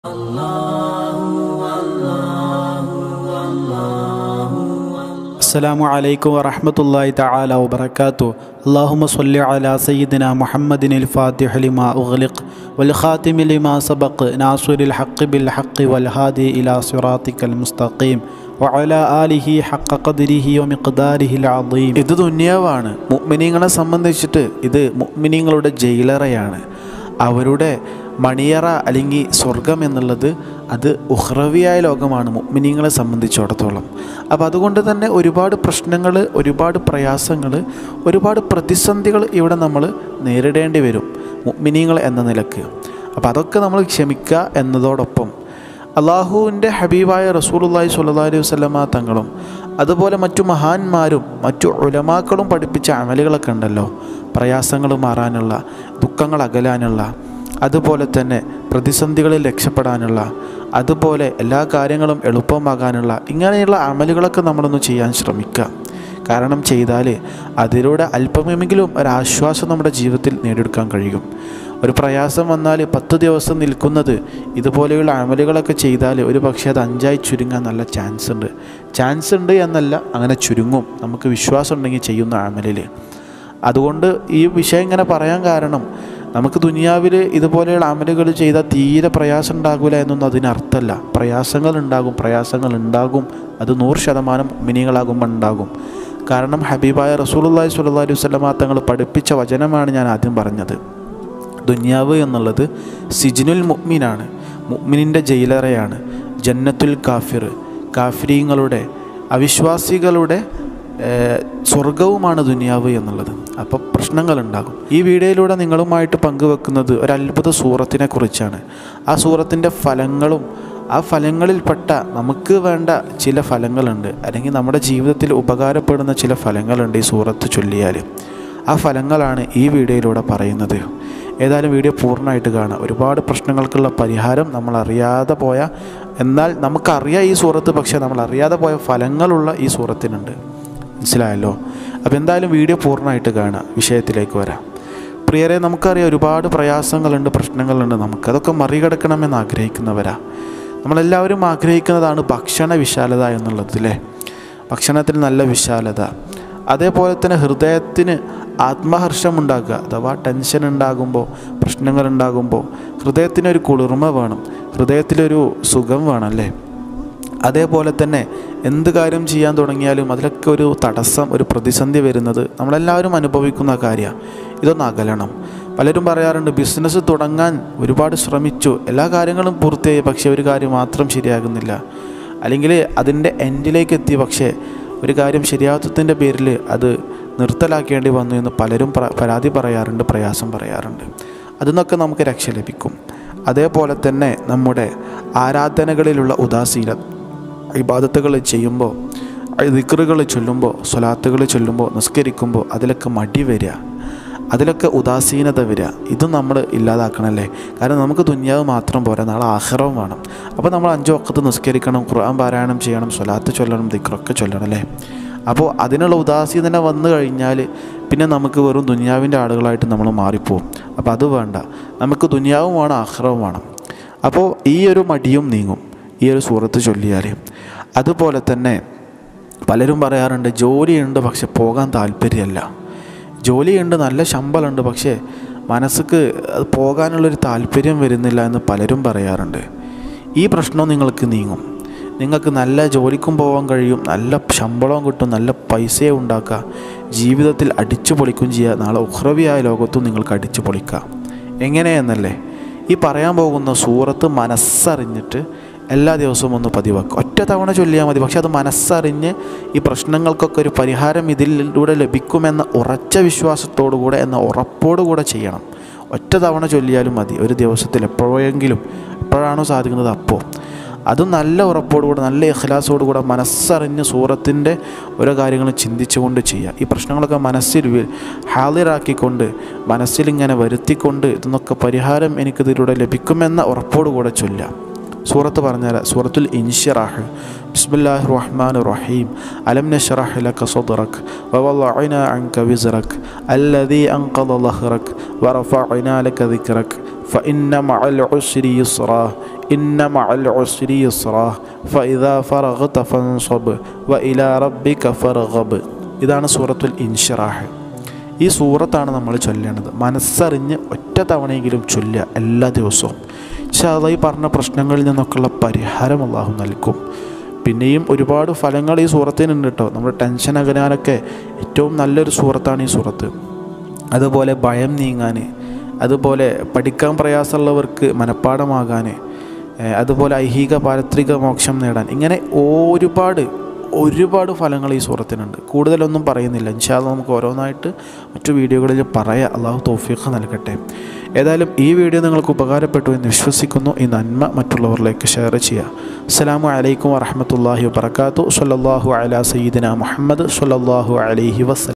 السلام عليكم ورحمة الله تعالى وبركاته اللهم صل على سيدنا محمد الفاتح لما أغلق والخاتم لما سبق ناصر الحق بالحق والهادي إلى صراطك المستقيم وعلى آله حق قدره ومقداره العظيم ഇത് ദുന്യാവാണ് മുഅ്മിനീങ്ങളെ സംബന്ധിച്ചിട്ട് ഇത് മുഅ്മിനീങ്ങളുടെ ജയിലറയാണ് അവരുടെ മണിയറ അല്ലെങ്കിൽ സ്വർഗം എന്നുള്ളത് അത് ഉഹ്റവിയായ ലോകമാണ് മുഅ്മിനീങ്ങളെ സംബന്ധിച്ചിടത്തോളം അപ്പോൾ അതുകൊണ്ട് തന്നെ ഒരുപാട് പ്രശ്നങ്ങൾ ഒരുപാട് പ്രയാസങ്ങൾ ഒരുപാട് പ്രതിസന്ധികൾ ഇവിടെ നമ്മൾ നേരിടേണ്ടി വരും മുഅ്മിനീങ്ങൾ എന്ന നിലക്ക് അപ്പോൾ അതൊക്കെ നമ്മൾ ക്ഷമിക്കുക എന്നതോടൊപ്പം അള്ളാഹുവിൻ്റെ ഹബീബായ റസൂലുള്ളാഹി സ്വല്ലല്ലാഹി അലൈഹി വസല്ലമ തങ്ങളും അതുപോലെ മറ്റു മഹാന്മാരും മറ്റു ഉലമാക്കളും പഠിപ്പിച്ച അമലുകളൊക്കെ ഉണ്ടല്ലോ പ്രയാസങ്ങൾ മാറാനുള്ള ദുഃഖങ്ങൾ അകലാനുള്ള അതുപോലെ തന്നെ പ്രതിസന്ധികളിൽ രക്ഷപ്പെടാനുള്ള അതുപോലെ എല്ലാ കാര്യങ്ങളും എളുപ്പമാകാനുള്ള ഇങ്ങനെയുള്ള അമലുകളൊക്കെ നമ്മളൊന്ന് ചെയ്യാൻ ശ്രമിക്കുക കാരണം ചെയ്താൽ അതിലൂടെ അല്പമെങ്കിലും ഒരാശ്വാസം നമ്മുടെ ജീവിതത്തിൽ നേടിയെടുക്കാൻ കഴിയും ഒരു പ്രയാസം വന്നാൽ പത്ത് ദിവസം നിൽക്കുന്നത് ഇതുപോലെയുള്ള അമലുകളൊക്കെ ചെയ്താൽ ഒരു പക്ഷേ അത് അഞ്ചായി ചുരുങ്ങാൻ നല്ല ചാൻസ് ഉണ്ട് ചാൻസ് ഉണ്ട് എന്നല്ല അങ്ങനെ ചുരുങ്ങും നമുക്ക് വിശ്വാസം ഉണ്ടെങ്കിൽ ചെയ്യുന്ന അമലിൽ അതുകൊണ്ട് ഈ വിഷയം ഇങ്ങനെ പറയാൻ കാരണം നമുക്ക് ദുനിയാവിൽ ഇതുപോലെയുള്ള അമലുകൾ ചെയ്താൽ തീരെ പ്രയാസം ഉണ്ടാകില്ല എന്നൊന്നും അതിനർത്ഥമല്ല പ്രയാസങ്ങൾ ഉണ്ടാകും പ്രയാസങ്ങൾ ഉണ്ടാകും അത് നൂറ് ശതമാനം മിനികളാകുമ്പോൾ ഉണ്ടാകും കാരണം ഹബീബായ റസൂലുള്ളാഹി സ്വല്ലല്ലാഹി അലൈഹി വസല്ലമ തങ്ങൾ പഠിപ്പിച്ച വചനമാണ് ഞാൻ ആദ്യം പറഞ്ഞത് ദുന്യാവ് എന്നുള്ളത് സിജിനുൽ മുഅ്മിനാണ് മുഅ്മിനിൻ്റെ ജയിലറയാണ് ജന്നത്തുൽ കാഫിർ കാഫിരീങ്ങളുടെ അവിശ്വാസികളുടെ ഏഹ്, സ്വർഗവുമാണ് ദുനിയാവ് എന്നുള്ളത് അപ്പോൾ പ്രശ്നങ്ങളുണ്ടാകും ഈ വീഡിയോയിലൂടെ നിങ്ങളുമായിട്ട് പങ്കുവെക്കുന്നത് ഒരു അത്ഭുത സൂറത്തിനെ കുറിച്ചാണ് ആ സൂറത്തിൻ്റെ ഫലങ്ങളും ആ ഫലങ്ങളിൽപ്പെട്ട നമുക്ക് വേണ്ട ചില ഫലങ്ങളുണ്ട് അല്ലെങ്കിൽ നമ്മുടെ ജീവിതത്തിൽ ഉപകാരപ്പെടുന്ന ചില ഫലങ്ങളുണ്ട് ഈ സൂറത്ത് ചൊല്ലിയാൽ ആ ഫലങ്ങളാണ് ഈ വീഡിയോയിലൂടെ പറയുന്നത് ഏതായാലും വീഡിയോ പൂർണ്ണമായിട്ട് കാണാം ഒരുപാട് പ്രശ്നങ്ങൾക്കുള്ള പരിഹാരം നമ്മൾ അറിയാതെ പോയ എന്നാൽ നമുക്കറിയാം ഈ സൂറത്ത് പക്ഷേ നമ്മൾ അറിയാതെ പോയ ഫലങ്ങളുള്ള ഈ സൂറത്തിനുണ്ട് മനസ്സിലായല്ലോ അപ്പോൾ എന്തായാലും വീഡിയോ പൂർണ്ണമായിട്ട് കാണാം വിഷയത്തിലേക്ക് വരാം പ്രിയരെ നമുക്കറിയാം ഒരുപാട് പ്രയാസങ്ങളുണ്ട് പ്രശ്നങ്ങളുണ്ട് നമുക്കതൊക്കെ മറികടക്കണമെന്ന് ആഗ്രഹിക്കുന്നവരാ നമ്മളെല്ലാവരും ആഗ്രഹിക്കുന്നതാണ് ഭക്ഷണ വിശാലത എന്നുള്ളത് അല്ലേ ഭക്ഷണത്തിൽ നല്ല വിശാലത അതേപോലെ തന്നെ ഹൃദയത്തിന് ആത്മഹർഷമുണ്ടാക്കുക അഥവാ ടെൻഷൻ ഉണ്ടാകുമ്പോൾ പ്രശ്നങ്ങൾ ഉണ്ടാകുമ്പോൾ ഹൃദയത്തിനൊരു കുളിർമ വേണം ഹൃദയത്തിലൊരു സുഖം വേണം അല്ലേ അതേപോലെ തന്നെ എന്ത് കാര്യം ചെയ്യാൻ തുടങ്ങിയാലും അതിലൊക്കെ ഒരു തടസ്സം ഒരു പ്രതിസന്ധി വരുന്നത് നമ്മളെല്ലാവരും അനുഭവിക്കുന്ന കാര്യമാണ് ഇതൊന്ന് അകലണം പലരും പറയാറുണ്ട് ബിസിനസ് തുടങ്ങാൻ ഒരുപാട് ശ്രമിച്ചു എല്ലാ കാര്യങ്ങളും പൂർത്തിയായി പക്ഷേ ഒരു കാര്യം മാത്രം ശരിയാകുന്നില്ല അല്ലെങ്കിൽ അതിൻ്റെ എൻഡിലേക്ക് എത്തി പക്ഷേ ഒരു കാര്യം ശരിയാത്തതിൻ്റെ പേരിൽ അത് നിർത്തലാക്കേണ്ടി വന്നു എന്ന് പലരും പ്ര- പരാതി പറയാറുണ്ട് പ്രയാസം പറയാറുണ്ട് അതിൽ നിന്നൊക്കെ നമുക്ക് രക്ഷ ലഭിക്കും അതേപോലെ തന്നെ നമ്മുടെ ആരാധനകളിലുള്ള ഉദാസീനത ഇബാദത്തുകൾ ചെയ്യുമ്പോൾ ദിക്റുകൾ ചൊല്ലുമ്പോൾ സ്വലാത്തുകൾ ചൊല്ലുമ്പോൾ നിസ്കരിക്കുമ്പോൾ അതിലൊക്കെ മടി വരിക അതിലൊക്കെ ഉദാസീനത വരിക ഇതും നമ്മൾ ഇല്ലാതാക്കണമല്ലേ കാരണം നമുക്ക് ദുന്യാവ് മാത്രം പോരാ നാളെ ആഹ്റവും വേണം അപ്പോൾ നമ്മൾ അഞ്ച് വക്കത്ത് നിസ്കരിക്കണം ഖുർആൻ പാരായണം ചെയ്യണം സ്വലാത്ത് ചൊല്ലണം ദിക്റൊക്കെ ചൊല്ലണം അല്ലേ അപ്പോൾ അതിനുള്ള ഉദാസീനത വന്നു കഴിഞ്ഞാൽ പിന്നെ നമുക്ക് വെറും ദുന്യാവിൻ്റെ ആളുകളായിട്ട് നമ്മൾ മാറിപ്പോവും അപ്പോൾ അത് വേണ്ട നമുക്ക് ദുന്യാവും വേണം ആഹ്റവും വേണം അപ്പോൾ ഈ ഒരു മടിയും നീങ്ങും ഈ ഒരു സൂറത്ത് ചൊല്ലിയാൽ അതുപോലെ തന്നെ പലരും പറയാറുണ്ട് ജോലിയുണ്ട് പക്ഷെ പോകാൻ താല്പര്യമല്ല ജോലിയുണ്ട് നല്ല ശമ്പളമുണ്ട് പക്ഷേ മനസ്സിക്ക് അത് പോകാനുള്ളൊരു താല്പര്യം വരുന്നില്ല എന്ന് പലരും പറയാറുണ്ട് ഈ പ്രശ്നം നിങ്ങൾക്ക് നീങ്ങും നിങ്ങൾക്ക് നല്ല ജോലിക്കും പോകാൻ കഴിയും നല്ല ശമ്പളവും കിട്ടും നല്ല പൈസയും ഉണ്ടാക്കുക ജീവിതത്തിൽ അടിച്ചു പൊളിക്കും ചെയ്യുക നാളെ ഉഹ്രവിയായ ലോകത്തും നിങ്ങൾക്ക് അടിച്ചു പൊളിക്കാം എങ്ങനെയെന്നല്ലേ ഈ പറയാൻ പോകുന്ന സൂറത്ത് മനസ്സറിഞ്ഞിട്ട് എല്ലാ ദിവസവും ഒന്ന് പതിവാക്കുക ഒറ്റ തവണ ചൊല്ലിയാൽ മതി പക്ഷെ അത് മനസ്സറിഞ്ഞ് ഈ പ്രശ്നങ്ങൾക്കൊക്കെ ഒരു പരിഹാരം ഇതിലൂടെ ലഭിക്കുമെന്ന ഉറച്ച വിശ്വാസത്തോടുകൂടെ എന്ന ഉറപ്പോടുകൂടെ ചെയ്യണം ഒറ്റ തവണ ചൊല്ലിയാലും മതി ഒരു ദിവസത്തിൽ എപ്പോഴെങ്കിലും എപ്പോഴാണോ സാധിക്കുന്നത് അപ്പോൾ അതും നല്ല ഉറപ്പോടുകൂടെ നല്ല ഇഖ്ലാസോടുകൂടെ മനസ്സറിഞ്ഞ് സൂറത്തിൻ്റെ ഓരോ കാര്യങ്ങളും ചിന്തിച്ചുകൊണ്ട് ചെയ്യുക ഈ പ്രശ്നങ്ങളൊക്കെ മനസ്സിൽ വി- ഹാളിറാക്കിക്കൊണ്ട് മനസ്സിലിങ്ങനെ വരുത്തിക്കൊണ്ട് ഇതൊന്നൊക്കെ പരിഹാരം എനിക്കിതിലൂടെ ലഭിക്കുമെന്ന ഉറപ്പോടുകൂടെ ചൊല്ലുക സൂറത്ത് പറഞ്ഞാൽ സൂറത്തുൽ ഇൻഷിറാഹ് ബിസ്മില്ലാഹി റഹ്മാൻ റഹീം അലം നഷ്റഹ് ലക സദ്റക് വവളഅന അൻക വിസ്റക് അല്ലദീ അൻഖദ ളഹ്റക് വറഫഅന ലക ദിക്റക് فإن مع العسر يسرا إن مع العسر يسرا فإذا فرغت فانصب وإلى ربك فارغب ഇതാണ് സൂറത്തുൽ ഇൻഷിറാഹ് ഈ സൂറത്താണ് നമ്മൾ ചൊല്ലേണ്ടത് മനസ്സറിഞ്ഞ് ഒറ്റ തവണയെങ്കിലും ചൊല്ലുക എല്ലാ ദിവസവും പക്ഷേ ഈ പറഞ്ഞ പ്രശ്നങ്ങളിൽ നിന്നൊക്കെയുള്ള പരിഹാരം അള്ളാഹു നൽകും പിന്നെയും ഒരുപാട് ഫലങ്ങൾ ഈ സൂറത്തിനുണ്ട് കേട്ടോ നമ്മൾ ടെൻഷൻ അകലാനൊക്കെ ഏറ്റവും നല്ലൊരു സൂറത്താണ് ഈ സൂറത്ത് അതുപോലെ ഭയം നീങ്ങാൻ അതുപോലെ പഠിക്കാൻ പ്രയാസമുള്ളവർക്ക് മനഃപ്പാടമാകാൻ ഏഹ് അതുപോലെ ഐഹിക പാരത്രിക മോക്ഷം നേടാൻ ഇങ്ങനെ ഒരുപാട് ഒരുപാട് ഫലങ്ങൾ ഈ സൂറത്തിനുണ്ട് കൂടുതലൊന്നും പറയുന്നില്ല ഇൻഷാല്ല നമുക്ക് ഓരോന്നായിട്ട് മറ്റു വീഡിയോകളിൽ പറയാം അള്ളാഹു തോഫീഖ് നൽകട്ടെ ഏതായാലും ഈ വീഡിയോ നിങ്ങൾക്ക് ഉപകാരപ്പെട്ടു എന്ന് വിശ്വസിക്കുന്നു ഈ നന്മ മറ്റുള്ളവരിലേക്ക് ഷെയർ ചെയ്യുക അസ്സലാമു അലൈക്കും വറഹമത്തല്ലാഹി വബർക്കാത്തു സല്ലല്ലാഹു അലാ സയ്യിദിന മുഹമ്മദ് സല്ലല്ലാഹു അലൈഹി വസല്ലം